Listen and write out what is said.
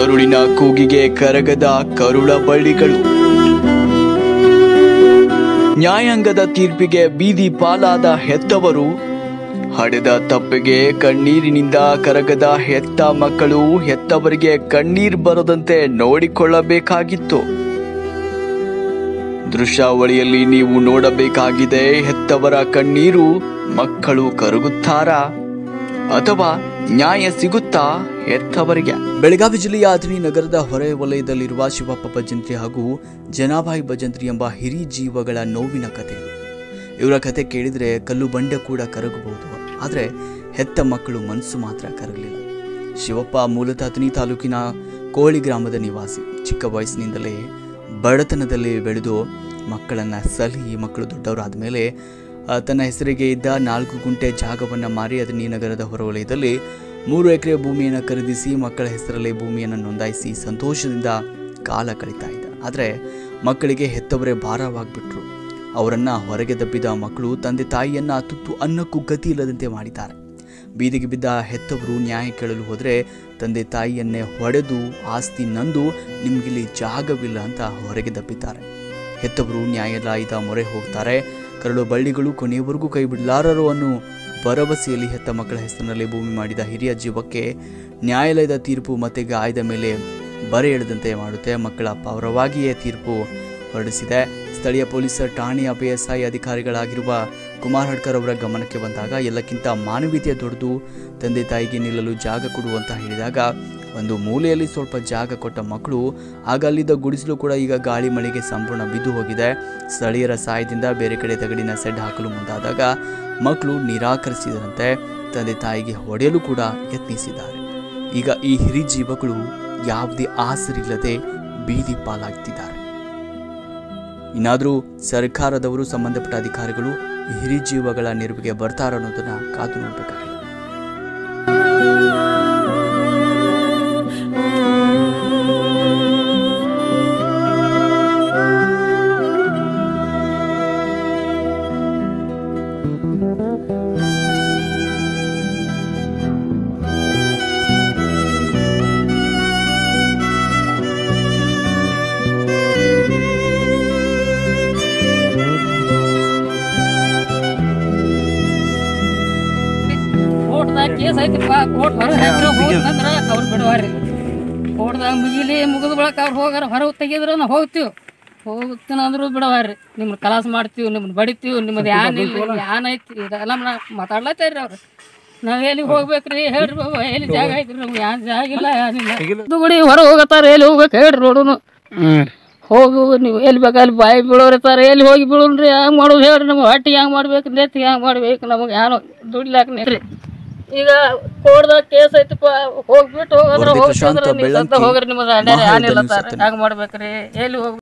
ಕರುಳಿನ ಕೂಗಿಗೆ ಕರಗದ ಕರುಳ ಬಳ್ಳಿಗಳು ನ್ಯಾಯಾಂಗದ ತೀರ್ಪಿಗೆ ಬೀದಿ ಪಾಲಾದ ಹೆತ್ತವರು ಹಡೆದ ತಪ್ಪಿಗೆ ಕಣ್ಣೀರಿನಿಂದ ಕರಗದ ಹೆತ್ತ ಮಕ್ಕಳು ಹೆತ್ತವರಿಗೆ ಕಣ್ಣೀರ್ ಬರದಂತೆ ನೋಡಿಕೊಳ್ಳಬೇಕಾಗಿತ್ತು ದೃಶ್ಯಾವಳಿಯಲ್ಲಿ ನೀವು ನೋಡಬೇಕಾಗಿದೆ ಹೆತ್ತವರ ಕಣ್ಣೀರು ಮಕ್ಕಳು ಕರಗುತ್ತಾರಾ ಅಥವಾ ನ್ಯಾಯ ಸಿಗುತ್ತಾ ಹೆತ್ತವರಿಗೆ ಬೆಳಗಾವಿ ಜಿಲ್ಲೆಯ ಅಥಣಿ ನಗರದ ಹೊರ ವಲಯದಲ್ಲಿರುವ ಶಿವಪ್ಪ ಭಜಂತ್ರಿ ಹಾಗೂ ಜನಾಭಾಯಿ ಭಜಂತ್ರಿ ಎಂಬ ಹಿರಿ ಜೀವಗಳ ನೋವಿನ ಕಥೆ ಇದು ಇವರ ಕಥೆ ಕೇಳಿದ್ರೆ ಕಲ್ಲು ಬಂಡೆ ಕೂಡ ಕರಗಬಹುದು ಆದರೆ ಹೆತ್ತ ಮಕ್ಕಳು ಮನಸ್ಸು ಮಾತ್ರ ಕರಗಲಿಲ್ಲ ಶಿವಪ್ಪ ಮೂಲತಃ ಅಥಣಿ ತಾಲೂಕಿನ ಕೋಳಿ ಗ್ರಾಮದ ನಿವಾಸಿ ಚಿಕ್ಕ ವಯಸ್ಸಿನಿಂದಲೇ ಬಡತನದಲ್ಲಿ ಬೆಳೆದು ಮಕ್ಕಳನ್ನು ಸಲಹಿ ಮಕ್ಕಳು ದೊಡ್ಡವರಾದ ಮೇಲೆ ಆ, ತನ್ನ ಹೆಸರಿಗೆ ಇದ್ದ ನಾಲ್ಕು ಗುಂಟೆ ಜಾಗವನ್ನು ಮಾರಿ ಅದನ್ನೇ ನಗರದ ಹೊರವಲಯದಲ್ಲಿ ಮೂರು ಎಕರೆ ಭೂಮಿಯನ್ನು ಖರೀದಿಸಿ ಮಕ್ಕಳ ಹೆಸರಲ್ಲಿ ಭೂಮಿಯನ್ನು ನೋಂದಾಯಿಸಿ ಸಂತೋಷದಿಂದ ಕಾಲ ಕಳೀತಾ ಇದ್ದ ಆದರೆ ಮಕ್ಕಳಿಗೆ ಹೆತ್ತವರೇ ಭಾರವಾಗಿಬಿಟ್ರು ಅವರನ್ನು ಹೊರಗೆ ದಬ್ಬಿದ ಮಕ್ಕಳು ತಂದೆ ತಾಯಿಯನ್ನು ತುತ್ತು ಅನ್ನಕ್ಕೂ ಗತಿ ಇಲ್ಲದಂತೆ ಮಾಡಿದ್ದಾರೆ ಬೀದಿಗೆ ಬಿದ್ದ ಹೆತ್ತವರು ನ್ಯಾಯ ಕೇಳಲು ಹೋದರೆ ತಂದೆ ತಾಯಿಯನ್ನೇ ಹೊಡೆದು ಆಸ್ತಿ ನಂದು ನಿಮಗಿಲ್ಲಿ ಜಾಗವಿಲ್ಲ ಅಂತ ಹೊರಗೆ ದಬ್ಬಿದ್ದಾರೆ ಹೆತ್ತವರು ನ್ಯಾಯಾಲಯದ ಮೊರೆ ಹೋಗ್ತಾರೆ ಕರಳು ಬಳ್ಳಿಗಳು ಕೊನೆಯವರೆಗೂ ಕೈ ಬಿಡಲಾರರು ಅನ್ನೋ ಭರವಸೆಯಲ್ಲಿ ಹೆತ್ತ ಮಕ್ಕಳ ಹೆಸರಿನಲ್ಲಿ ಭೂಮಿ ಮಾಡಿದ ಹಿರಿಯ ಜೀವಕ್ಕೆ ನ್ಯಾಯಾಲಯದ ತೀರ್ಪು ಮತ್ತೆ ಗಾಯದ ಮೇಲೆ ಬರೆ ಎಳೆದಂತೆ ಮಾಡುತ್ತೆ ಮಕ್ಕಳ ಪರವಾಗಿಯೇ ತೀರ್ಪು ಹೊರಡಿಸಿದೆ ಸ್ಥಳೀಯ ಪೊಲೀಸ್ ಠಾಣೆಯ ಪಿಎಸ್ಐ ಅಧಿಕಾರಿಗಳಾಗಿರುವ ಕುಮಾರ್ ಹಡ್ಕರ್ ಅವರ ಗಮನಕ್ಕೆ ಬಂದಾಗ ಎಲ್ಲಕ್ಕಿಂತ ಮಾನವೀಯತೆ ದೊಡ್ಡದು ತಂದೆ ತಾಯಿಗೆ ನಿಲ್ಲಲು ಜಾಗ ಕೊಡು ಅಂತ ಹೇಳಿದಾಗ ಒಂದು ಮೂಲೆಯಲ್ಲಿ ಸ್ವಲ್ಪ ಜಾಗ ಕೊಟ್ಟ ಮಕ್ಕಳು ಆಗ ಅಲ್ಲಿದ್ದ ಗುಡಿಸಲು ಕೂಡ ಈಗ ಗಾಳಿ ಮಳೆಗೆ ಸಂಪೂರ್ಣ ಬಿದ್ದು ಹೋಗಿದೆ ಸ್ಥಳೀಯರ ಸಹಾಯದಿಂದ ಬೇರೆ ಕಡೆ ತಗಡಿನ ಸೆಡ್ ಹಾಕಲು ಮುಂದಾದಾಗ ಮಕ್ಕಳು ನಿರಾಕರಿಸಿದರಂತೆ ತಂದೆ ತಾಯಿಗೆ ಹೊಡೆಯಲು ಕೂಡ ಯತ್ನಿಸಿದ್ದಾರೆ ಈಗ ಈ ಹಿರಿ ಜೀವಗಳು ಯಾವುದೇ ಆಸರಿಲ್ಲದೆ ಬೀದಿ ಪಾಲಾಗ್ತಿದ್ದಾರೆ ಇನ್ನಾದರೂ ಸರ್ಕಾರದವರು ಸಂಬಂಧಪಟ್ಟ ಅಧಿಕಾರಿಗಳು ಈ ಹಿರಿ ಜೀವಗಳ ನೆರವಿಗೆ ಬರ್ತಾರ ಅನ್ನೋದನ್ನ ಕಾದು ನೋಡಬೇಕಾಗಿದೆ ಕೋರ್ಟ್ದಾಗ ಕೇಸ್ ಐತಿಪ್ಪ ಕೋರ್ಟ್ ಹೊರಗೆ ಹಾಕಿರೋ ಹೋಗ್ತಂದ್ರ ಅವ್ರು ಬಿಡುವಾರಿ ಕೋರ್ಟ್ದಾಗ ಮುಗಿಲಿ ಮುಗಿದ ಬಳಕ ಅವ್ರು ಹೋಗಾರ ಹೊರಗೆ ತೆಗಿದ್ರ ನಾವು ಹೋಗ್ತೀವಿ ಹೋಗ್ತೀನಿ ಅಂದ್ರು ಬಿಡವಾರಿ ನಿಮ್ಮನ್ನ ಕಲಾಸ ಮಾಡ್ತೀವಿ ನಿಮ್ಮನ್ನ ಬಡಿತೀವಿ ನಿಮ್ಮದು ಯಾನ್ ಇಲ್ಲ ಯಾನ್ ಐತಿ ಇದೆಲ್ಲ ಮಾತಾಡ್ಲತ್ತಾರ್ರಿ ಅವ್ರು ನಾವ್ ಎಲ್ಲಿಗೆ ಹೋಗ್ಬೇಕ್ರಿ ಹೇಳ್ರಿ ಬಾಬಾ ಎಲ್ಲಿ ಜಾಗ ಐತ್ರಿ ನಮ್ಗೆ ಯಾನ್ ಜಾಗ ಇಲ್ಲ ಏನಿಲ್ಲ ದುಗುಡಿ ಹೊರಗೆ ಹೋಗತ್ತಾರ ಎಲ್ಲಿ ಹೋಗ್ಬೇಕು ಹೇಳ್ರಿ ನೋಡುನು ಹೋಗು ನೀವು ಎಲ್ಲಿ ಬೇಕು ಅಲ್ಲಿ ಬಾಯಿ ಬೀಳೋರಿರ್ತಾರೆ ಎಲ್ಲಿ ಹೋಗಿ ಬೀಳೋನ್ರಿ ಹಂಗೆ ಮಾಡೋದು ಹೇಳ್ರಿ ನಮ್ಗೆ ಹೊಟ್ಟಿಗೆ ಹಂಗೆ ಮಾಡ್ಬೇಕು ನೆತ್ತಿಗೆ ಹಂಗೆ ಮಾಡ್ಬೇಕು ನಮಗೆ ಏನೋ ದುಡ್ಲಾಕ ನೆತ್ರಿ ಈಗ ಕೋರ್ಟ್ದಾಗ ಕೇಸ್ ಐತಪ್ಪ ಹೋಗ್ಬಿಟ್ಟು ಹೋಗದ್ರ ವರದಿ ಪ್ರಶಾಂತ ಹೋಗ್ತಿದ್ರ ನೀವು ಬೆಳ್ಳಂಕಿ, ಸತ್ತ ಹೋಗ್ರಿ ನಿಮ್ಮದು ಅಡ್ಯಾರ ಮಹಾಯುದ್ಧ ಏನಿಲ್ಲ ನ್ಯೂಸ್ ಸರ್ ಹತ್ತನೇ. ಹಂಗೆ ಮಾಡ್ಬೇಕ್ರಿ ಎಲ್ಲಿ ಹೋಗ್